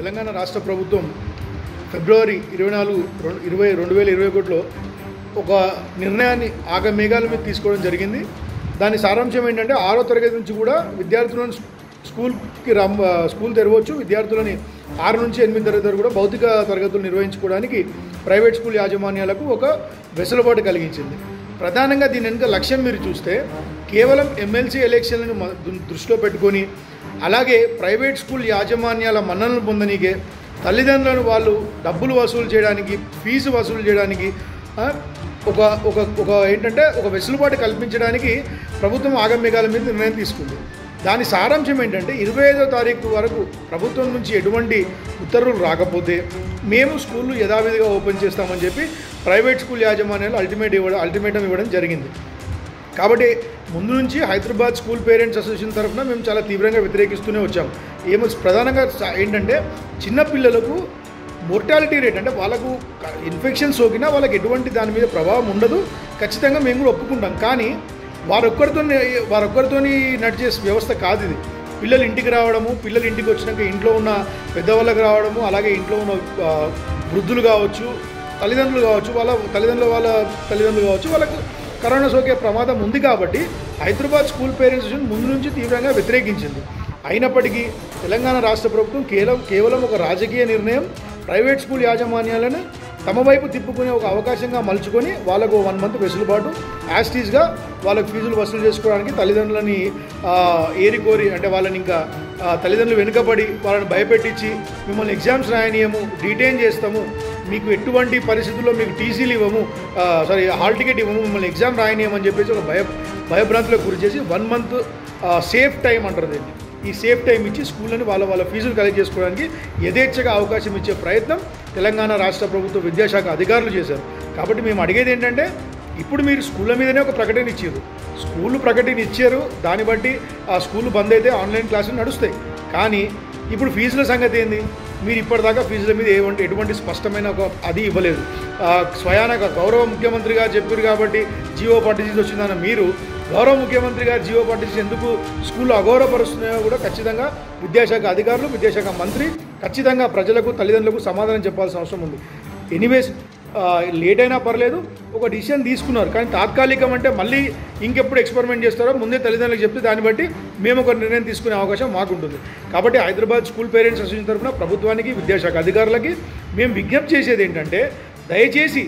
తెలంగాణ రాష్ట్ర ప్రభుత్వం ఫిబ్రవరి ఇరవై నాలుగు రెండు ఇరవై రెండు వేల ఇరవై ఒకటిలో ఒక నిర్ణయాన్ని ఆగమేఘాల మీద తీసుకోవడం జరిగింది దాని సారాంశం ఏంటంటే ఆరో తరగతి నుంచి కూడా విద్యార్థులను స్కూల్కి రమ్ స్కూల్ తెరవచ్చు విద్యార్థులని ఆరు నుంచి ఎనిమిది తరగతి వరకు కూడా భౌతిక తరగతులు నిర్వహించుకోవడానికి ప్రైవేట్ స్కూల్ యాజమాన్యాలకు ఒక వెసులుబాటు కలిగించింది ప్రధానంగా దీని వెనుక లక్ష్యం మీరు చూస్తే కేవలం ఎమ్మెల్సీ ఎలక్షన్లను మ- దృ- దృష్టిలో పెట్టుకొని అలాగే ప్రైవేట్ స్కూల్ యాజమాన్యాల మన్ననలు పొందనీకే తల్లిదండ్రులను వాళ్ళు డబ్బులు వసూలు చేయడానికి ఫీజు వసూలు చేయడానికి ఆ, ఒక ఒక ఒక ఏంటంటే ఒక వెసులుబాటు కల్పించడానికి ప్రభుత్వం ఆగమ్యగాల మీద నిర్ణయం తీసుకుంది దాని సారాంశం ఏంటంటే ఇరవై ఐదో తారీఖు వరకు ప్రభుత్వం నుంచి ఎటువంటి ఉత్తర్వులు రాకపోతే మేము స్కూళ్ళు యథావిధిగా ఓపెన్ చేస్తామని చెప్పి ప్రైవేట్ స్కూల్ యాజమాన్యాలు అల్టిమేట్ ఇవ్వడం అల్టిమేటం ఇవ్వడం జరిగింది కాబట్టి ముందు నుంచి హైదరాబాద్ స్కూల్ పేరెంట్స్ అసోసియేషన్ తరఫున మేము చాలా తీవ్రంగా వ్యతిరేకిస్తూనే వచ్చాం ఏమో ప్రధానంగా స- ఏంటంటే చిన్న పిల్లలకు మోర్టాలిటీ రేట్ అంటే వాళ్ళకు ఇన్ఫెక్షన్ సోకినా వాళ్ళకి ఎటువంటి దాని మీద ప్రభావం ఉండదు ఖచ్చితంగా మేము కూడా ఒప్పుకుంటాం కానీ వారొక్కరితో వారొక్కరితో నడిచే వ్యవస్థ కాదు ఇది పిల్లలు ఇంటికి రావడము పిల్లలు ఇంటికి వచ్చినాక ఇంట్లో ఉన్న పెద్దవాళ్ళకి రావడము అలాగే ఇంట్లో ఉన్న ఆ, వృద్ధులు కావచ్చు తల్లిదండ్రులు కావచ్చు వాళ్ళ తల్లిదండ్రుల వాళ్ళ తల్లిదండ్రులు కావచ్చు వాళ్ళకు కరోనా సోకే ప్రమాదం ఉంది కాబట్టి హైదరాబాద్ స్కూల్ పేరెంట్స్ అసోసియేషన్ ముందు నుంచి తీవ్రంగా వ్యతిరేకించింది అయినప్పటికీ తెలంగాణ రాష్ట్ర ప్రభుత్వం కేవలం కేవలం ఒక రాజకీయ నిర్ణయం ప్రైవేట్ స్కూల్ యాజమాన్యాలను తమ వైపు తిప్పుకునే ఒక అవకాశంగా మలుచుకొని వాళ్ళకు వన్ మంత్ వెసులుబాటు యాస్టీస్గా వాళ్ళకి ఫీజులు వసూలు చేసుకోవడానికి తల్లిదండ్రులని ఆ, ఏరికోరి అంటే వాళ్ళని ఇంకా ఆ, తల్లిదండ్రులు వెనుకబడి వాళ్ళని భయపెట్టించి మిమ్మల్ని ఎగ్జామ్స్ రాయనీయము డీటైన్ చేస్తాము మీకు ఎటువంటి పరిస్థితుల్లో మీకు టీసీలు ఇవ్వము సారీ హాల్ టికెట్ ఇవ్వము మిమ్మల్ని ఎగ్జామ్ రాయనీయమని చెప్పేసి ఒక భయ భయభ్రాంతులకు గురి చేసి వన్ మంత్ సేఫ్ టైం అంటారు దీన్ని ఈ సేఫ్ టైం ఇచ్చి స్కూళ్ళని వాళ్ళ వాళ్ళ ఫీజులు కలెక్ట్ చేసుకోవడానికి యథేచ్ఛగా అవకాశం ఇచ్చే ప్రయత్నం తెలంగాణ రాష్ట్ర ప్రభుత్వ విద్యాశాఖ అధికారులు చేశారు కాబట్టి మేము అడిగేది ఏంటంటే ఇప్పుడు మీరు స్కూళ్ళ మీదనే ఒక ప్రకటన ఇచ్చారు స్కూళ్ళు ప్రకటన ఇచ్చారు దాన్ని బట్టి ఆ స్కూల్ బంద్ అయితే ఆన్లైన్ క్లాసులు నడుస్తాయి కానీ ఇప్పుడు ఫీజుల సంగతి ఏంది మీరు ఇప్పటిదాకా ఫీజుల మీద ఏమంటే ఎటువంటి స్పష్టమైన ఒక అది ఇవ్వలేదు ఆ, స్వయాన ఒక గౌరవ ముఖ్యమంత్రిగా చెప్పారు కాబట్టి జియో పట్టించి వచ్చిందన్న మీరు గౌరవ ముఖ్యమంత్రి గారు జియో పట్టించి ఎందుకు స్కూల్లో అగౌరవపరుస్తున్నాయో కూడా ఖచ్చితంగా విద్యాశాఖ అధికారులు విద్యాశాఖ మంత్రి ఖచ్చితంగా ప్రజలకు తల్లిదండ్రులకు సమాధానం చెప్పాల్సిన అవసరం ఉంది ఎనీవేస్ లేట్ అయినా పర్లేదు ఒక డిసిషన్ తీసుకున్నారు కానీ తాత్కాలికం అంటే మళ్ళీ ఇంకెప్పుడు ఎక్స్పెరిమెంట్ చేస్తారో ముందే తల్లిదండ్రులకు చెప్తే దాన్ని బట్టి మేము ఒక నిర్ణయం తీసుకునే అవకాశం మాకుంటుంది కాబట్టి హైదరాబాద్ స్కూల్ పేరెంట్స్ అసోసియేషన్ తరఫున ప్రభుత్వానికి విద్యాశాఖ అధికారులకి మేము విజ్ఞప్తి చేసేది ఏంటంటే దయచేసి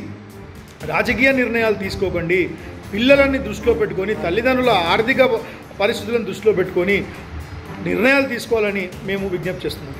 రాజకీయ నిర్ణయాలు తీసుకోకండి పిల్లలని దృష్టిలో పెట్టుకొని తల్లిదండ్రుల ఆర్థిక పరిస్థితులను దృష్టిలో పెట్టుకొని నిర్ణయాలు తీసుకోవాలని మేము విజ్ఞప్తి చేస్తున్నాం